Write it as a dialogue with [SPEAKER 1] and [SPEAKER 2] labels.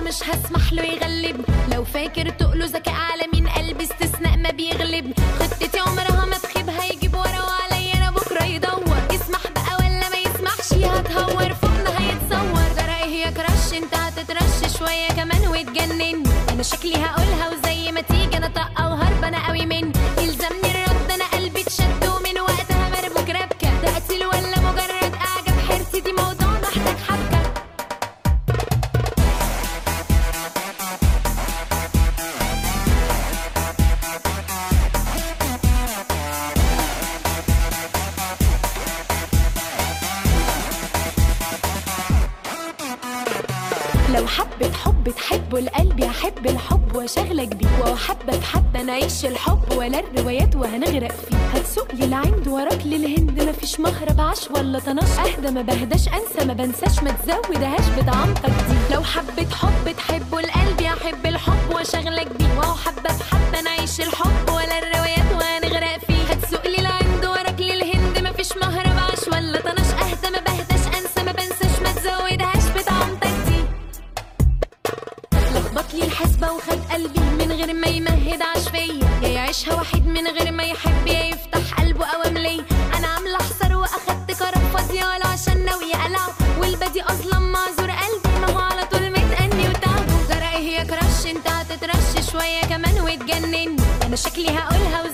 [SPEAKER 1] مش هسمح له يغلبني لو فاكر تقله ذكاء على مين قلبي استثناء ما بيغلبني خطتي عمرها ما تخيب هيجيب ورا وعليا انا بكره يدور يسمح بقى ولا ما يسمحش هتهور فوقنا هيتصور ده رأيه يا كراش انت هتترش شويه كمان وتجنني انا شكلي هقولها وزي ما تيجي انا طاقه وهربانه قوي مني يلزمني الرد انا قلبي اتشد ومن وقتها مربوك ربكه ده قتل ولا مجرد اعجب حيرتي دي موضوع محتاج حبكه لو حبة حب تحبه القلب يحب الحب وشغلك بيه وحبك حبة نعيش الحب ولا الروايات وهنغرق فيه هتسوق لي العند وراك للهند مفيش مهرب عش ولا طناش اهدى ما بهداش انسى ما بنساش ما تزودهاش بطعامتك دي لو حبة حب تحبه القلب يحب الحب وشغلك بيه وهو حبة بحبة نعيش الحب ولا الروايات وهنغرق فيه هتسوق لي العند وراك للهند مفيش مهرب عش ولا طناش اهدى ما بهداش انسى ما بنساش ما تزودهاش بطعامتك دي لخبط لي الحسبة وخد قلبي من غير ما يمهد عاش فيا يا يعيشها وحيد من غير ما يحب يا يفتح قلبه قوام ليا انا عاملة حصر واخدت قرار فاضية ولا عشان ناوية قلع والبادي اصلا معذور قلبي ما هو على طول متأني وتعبه ده رأيه يا كراش انت هتترش شوية كمان وتجنني انا شكلي هقولها